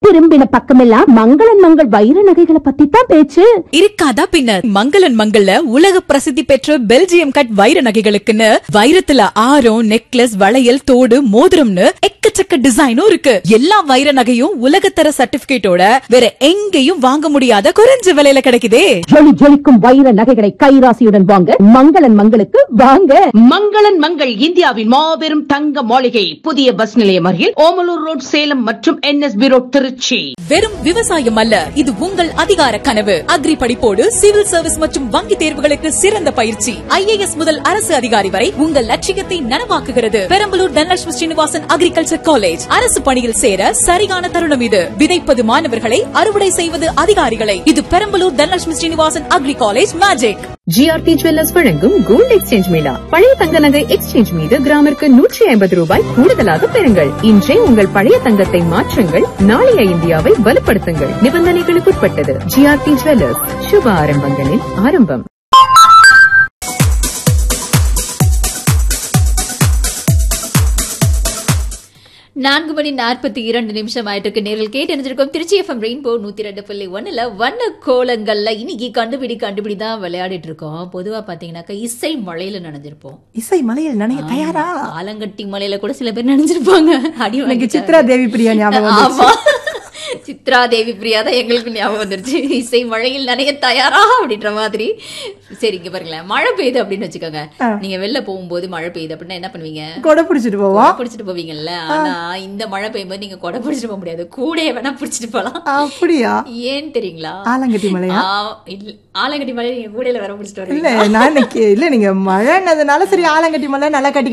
திரும்பின பக்கமெல்லாம் மங்களன் மங்கள் வைர நகைகளை பத்தி தான் பேச்சு இருக்காதா பின்ன மங்களன் மங்கள்ல உலக பிரசித்தி பெற்ற பெல்ஜியம் கட் வைர நகைகளுக்குன்னு வைரத்துல ஆரம் நெக்லஸ் வளையல் தோடு மோதிரம்னு எக்கச்சக்க டிசைனும் இருக்கு எல்லா வைர நகையும் உலகத்தர சர்டிபிகேட்டோட வேற எங்கேயும் வாங்க முடியாத குறைஞ்ச விலையில கிடைக்குதே ஜொலி ஜொலிக்கும் வைர நகைகளை கைராசியுடன் வாங்க மங்களன் மங்களுக்கு வாங்க மங்களன் மங்கள் இந்தியாவின் மாபெரும் தங்க மாளிகை புதிய பஸ் நிலையம் அருகில் ஓமலூர் ரோட் சேலம் மற்றும் என்எஸ்பி ரோட் திருச்சி வெறும் விவசாயம் அல்ல இது உங்கள் அதிகார கனவு அக்ரி படிப்போடு சிவில் சர்வீஸ் மற்றும் வங்கி தேர்வுகளுக்கு சிறந்த பயிற்சி ஐஏஎஸ் முதல் அரசு அதிகாரி வரை உங்கள் லட்சியத்தை நனவாக்குகிறது பெரம்பலூர் தனலட்சுமி ஸ்ரீனிவாசன் அக்ரிகல்ச்சர் காலேஜ் அரசு பணியில் சேர சரியான தருணம் இது விதைப்பது மாணவர்களை அறுவடை செய்வது அதிகாரிகளை இது Perambalur Dhanalakshmi Srinivasan agri college magic GRT jewellers வழங்கும் கோல்ட் எக்ஸ்சேஞ்ச் மேளா பழைய தங்க நகை எக்ஸ்சேஞ்ச் மீது கிராமிற்கு நூற்றி ஐம்பது ரூபாய் கூடுதலாக பெறுங்கள் இன்றே உங்கள் பழைய தங்கத்தை மாற்றுங்கள் நாளைய இந்தியாவை வலுப்படுத்துங்கள் நிபந்தனைகளுக்குட்பட்டது ஜிஆர்டி ஜுவல்லர்ஸ் சுப ஆரம்பங்களின் ஆரம்பம் நான்கு மணி நாற்பத்தி இரண்டு நிமிஷம் ஆயிட்டு நேரில் கேட்டு தெரிஞ்சிருக்கோம் திருச்சி எஃப்எம் ரெயின்போ நூத்தி ரெண்டு புள்ளி ஒண்ணுல வண்ண கோலங்கள்ல இன்னைக்கு கண்டுபிடி கண்டுபிடி தான் விளையாடிட்டு இருக்கோம் பொதுவா பாத்தீங்கன்னாக்கா இசை மழையில நனைஞ்சிருப்போம் இசை மலையில் நனைய தயாரா ஆலங்கட்டி மலையில கூட சில பேர் நனைஞ்சிருப்பாங்க அடி எனக்கு வாங்கிட்டாங்க. சித்ரா தேவி பிரியா ஞாபகம் வந்துச்சு. ஆமா சித்ரா தேவி பிரியா தான் எங்களுக்கு ஞாபகம் வந்துருச்சு இசை மழையில் நனைய தயாரா அப்படின்ற மாதிரி சரி இங்க பாருங்களேன் மழை பெய்யுது அப்படின்னு வச்சுக்கோங்க நீங்க வெளில போகும்போது மழை பெய்யுது அப்படின்னா என்ன பண்ணுவீங்க கொடை பிடிச்சிட்டு போவோம் கொடை பிடிச்சிட்டு போவீங்கல்ல ஆனா இந்த மழை பெய்யும்போது நீங்க கொடை பிடிச்சிட்டு போக முடியாது கூடையை வேணா பிடிச்சிட்டு போலாம் அப்படியா ஏன் தெரியுங்களா ஆலங்கட்டி மலையா ஆ, இல்ல ஆலங்கட்டி மலை நீங்க கூடையில வர பிடிச்சிட்டு இல்ல வரீங்க நான் இன்னைக்கு இல்ல நீங்க மழைன்னதுனால சரி ஆலங்கட்டி மலை நல்லா கட்டி